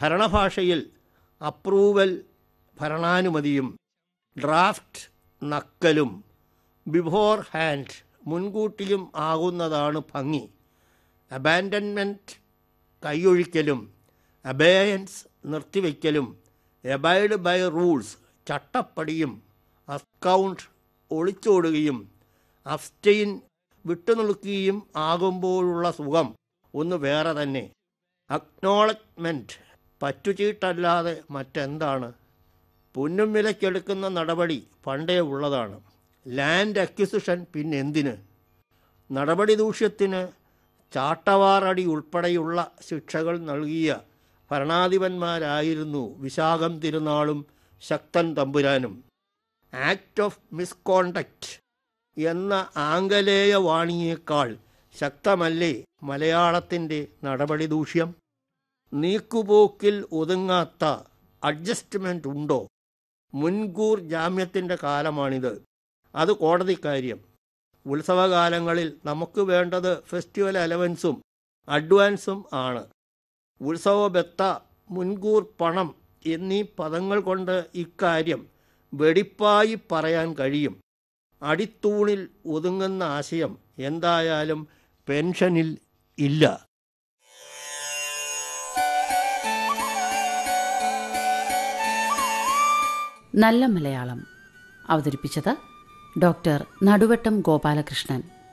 ഭരണഭാഷയിൽ approval ഭരണാനുമതിയും draft നക്കലും before hand മുൻകൂട്ടിയും ആകുന്നതാണ് ഭംഗി അബാൻഡൻമെൻറ്റ് കൈയൊഴിക്കലും അബേയൻസ് നിർത്തിവെക്കലും എബൈഡ് ബൈ റൂൾസ് ചട്ടപ്പടിയും അക്കൗണ്ട് ഒളിച്ചോടുകയും അബ്സ്റ്റെയിൻ വിട്ടുനിൽക്കുകയും ആകുമ്പോഴുള്ള സുഖം ഒന്ന് വേറെ തന്നെ അക്നോളജ്മെൻറ്റ് പറ്റുചീട്ടല്ലാതെ മറ്റെന്താണ് പൊന്നും വിലക്കെടുക്കുന്ന നടപടി പണ്ടേ ഉള്ളതാണ് ലാൻഡ് അക്വിസിഷൻ പിന്നെന്തിന് നടപടി ദൂഷ്യത്തിന് ചാട്ടവാറടി ഉൾപ്പെടെയുള്ള ശിക്ഷകൾ നൽകിയ ഭരണാധിപന്മാരായിരുന്നു വിശാഖം തിരുനാളും ശക്തൻ തമ്പുരാനും ആക്ട് ഓഫ് മിസ്കോണ്ടക്റ്റ് എന്ന ആംഗലേയ വാണിയേക്കാൾ ശക്തമല്ലേ മലയാളത്തിൻ്റെ നടപടി ദൂഷ്യം നീക്കുപോക്കിൽ ഒതുങ്ങാത്ത അഡ്ജസ്റ്റ്മെൻ്റ് ഉണ്ടോ മുൻകൂർ ജാമ്യത്തിൻ്റെ കാലമാണിത് അത് കോടതി കാര്യം ഉത്സവകാലങ്ങളിൽ നമുക്ക് വേണ്ടത് ഫെസ്റ്റിവൽ അലവൻസും അഡ്വാൻസും ആണ് ഉത്സവ ബത്ത മുൻകൂർ പണം എന്നീ പദങ്ങൾ കൊണ്ട് ഇക്കാര്യം വെടിപ്പായി പറയാൻ കഴിയും അടിത്തൂണിൽ ഒതുങ്ങുന്ന ആശയം എന്തായാലും പെൻഷനിൽ ഇല്ല നല്ല മലയാളം അവതരിപ്പിച്ചത് ഡോക്ടർ നടുവട്ടം ഗോപാലകൃഷ്ണൻ